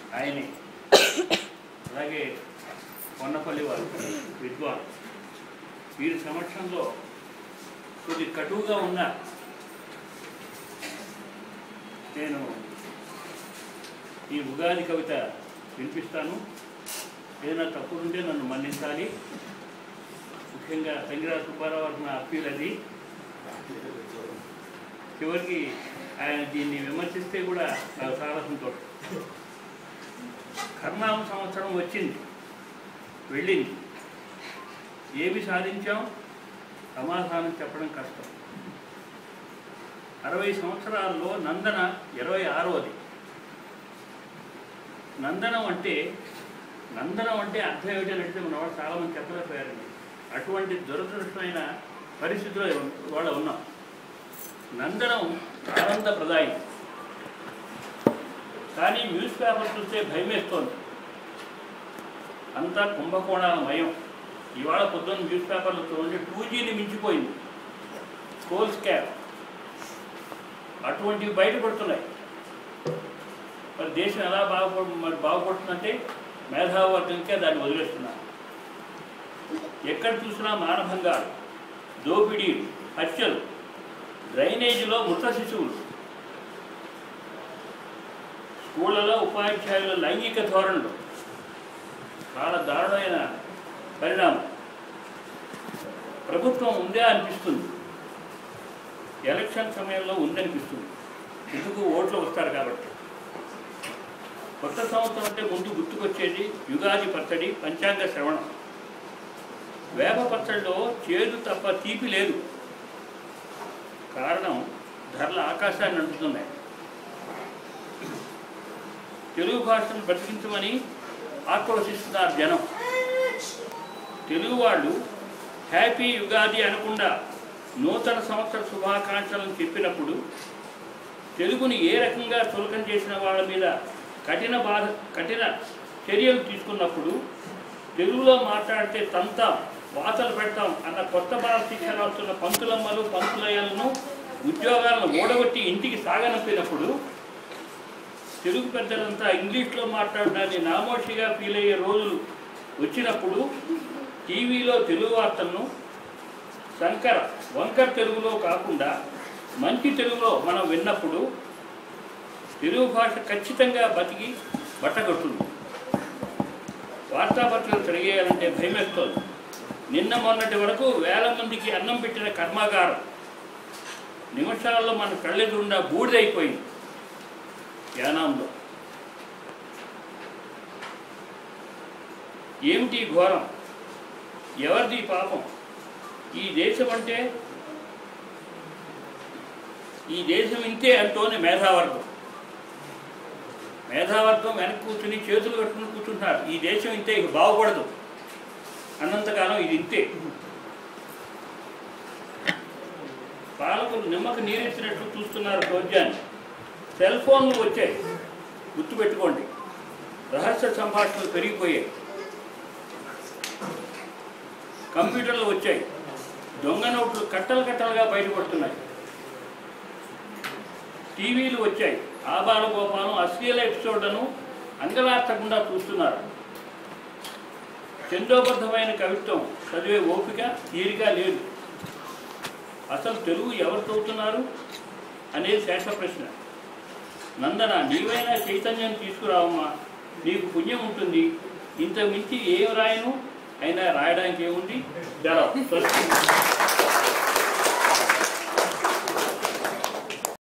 ఆయనే అలాగే కొన్నపల్లి వారు విద్వాన్ వీరి సమక్షంలో కొద్ది కటువుగా ఉన్న నేను ఈ ఉగాది కవిత వినిపిస్తాను ఏదైనా తప్పులుంటే నన్ను మన్నించాలి ముఖ్యంగా తంగిరాజు సుబ్బారావు గారు నా అప్పీల్ అది చివరికి ఆయన దీన్ని విమర్శిస్తే కూడా నాకు చాలా సంతోషం కర్ణామ సంవత్సరం వచ్చింది వెళ్ళింది ఏమి సాధించాం సమాధానం చెప్పడం కష్టం అరవై సంవత్సరాల్లో నందన ఇరవై ఆరోది నందనం అంటే నందనం అంటే అర్థం ఏమిటంటే మన వాళ్ళు చాలామంది చెప్పలేకపోయారండి అటువంటి దురదృష్టమైన పరిస్థితిలో వాళ్ళు ఉన్నాం నందనం ఆనందప్రదాయం కానీ న్యూస్ పేపర్ చూస్తే భయమేస్తోంది అంతా కుంభకోణాల మయం ఇవాళ పొద్దున్న న్యూస్ పేపర్లు చూడండి టూ జీని మించిపోయింది కోల్ స్కామ్ అటువంటివి బయటపడుతున్నాయి మరి దేశం ఎలా బాగుపడు మరి బాగుపడుతుందంటే మేధావర్గంకే దాన్ని వదిలేస్తున్నారు ఎక్కడ చూసినా మానభంగాలు దోపిడీలు హత్యలు డ్రైనేజీలో మృత శిశువులు స్కూళ్ళలో ఉపాధ్యాయుల లైంగిక ధోరణులు చాలా దారుణమైన పరిణామం ప్రభుత్వం ఉందే అనిపిస్తుంది ఎలక్షన్ సమయంలో ఉందనిపిస్తుంది ఎందుకు ఓట్లు వస్తారు కాబట్టి కొత్త సంవత్సరం అంటే ముందు గుర్తుకొచ్చేది యుగాది పచ్చడి పంచాంగ శ్రవణం వేప పచ్చడిలో చేదు తప్ప తీపి లేదు కారణం ధరల ఆకాశాన్ని అంటుతున్నాయి తెలుగు భాషను బ్రతికించమని ఆక్రోశిస్తున్నారు జనం తెలుగు వాళ్ళు హ్యాపీ యుగాది అనకుండా నూతన సంవత్సర శుభాకాంక్షలను చెప్పినప్పుడు తెలుగుని ఏ రకంగా చులకం చేసిన వాళ్ళ మీద కఠిన బాధ కఠిన చర్యలు తీసుకున్నప్పుడు తెలుగులో మాట్లాడితే తంతాం వాతలు పెడతాం అన్న కొత్త భారత శిక్షణ వస్తున్న పంతులమ్మలు పంతులయ్యలను ఉద్యోగాలను ఓడగొట్టి ఇంటికి సాగనంపినప్పుడు తెలుగు పెద్దలంతా ఇంగ్లీష్లో మాట్లాడడాన్ని నామోషిగా ఫీల్ అయ్యే రోజులు వచ్చినప్పుడు టీవీలో తెలుగు వార్తలను శంకర వంకర్ తెలుగులో కాకుండా మంచి తెలుగులో మనం విన్నప్పుడు తెలుగు భాష ఖచ్చితంగా బతికి బట్టగొట్టుంది వార్తాపత్రికలు తిరిగేయాలంటే భయమేస్తోంది నిన్న మొన్నటి వరకు వేల మందికి అన్నం పెట్టిన కర్మాగారం నిమిషాల్లో మన కళ్ళెదురుండా బూడిదైపోయింది యానాంలో ఏమిటి ఈ ఘోరం ఎవరిది ఈ పాపం ఈ దేశం అంటే ఈ దేశం ఇంతే అంటోనే మేధావర్గం మేధావర్గం వెనక్కి కూర్చుని చేతులు కట్టుకుని కూర్చుంటున్నారు ఈ దేశం ఇంతే ఇక బాగుపడదు అన్నంతకాలం ఇది ఇంతే పాలకులు నిమ్మకు నీరెత్తినట్లు చూస్తున్నారు రోజాన్ని సెల్ ఫోన్లు వచ్చాయి గుర్తుపెట్టుకోండి రహస్య సంభాషణలు పెరిగిపోయాయి కంప్యూటర్లు వచ్చాయి దొంగ నోట్లు కట్టలు కట్టలుగా బయటపడుతున్నాయి టీవీలు వచ్చాయి ఆబాల గోపాలం అశ్లీల ఎపిసోడ్లను అంగలార్చకుండా చూస్తున్నారు చందోబద్ధమైన కవిత్వం చదివే ఓపిక తీరిక లేదు అసలు తెలుగు ఎవరు చదువుతున్నారు అనేది శేష ప్రశ్న నందన నీవైనా చైతన్యం తీసుకురావమ్మా నీకు పుణ్యం ఉంటుంది ఇంత మించి ఏం రాయను అయినా రాయడానికి ఏముంది జలం స్వస్తి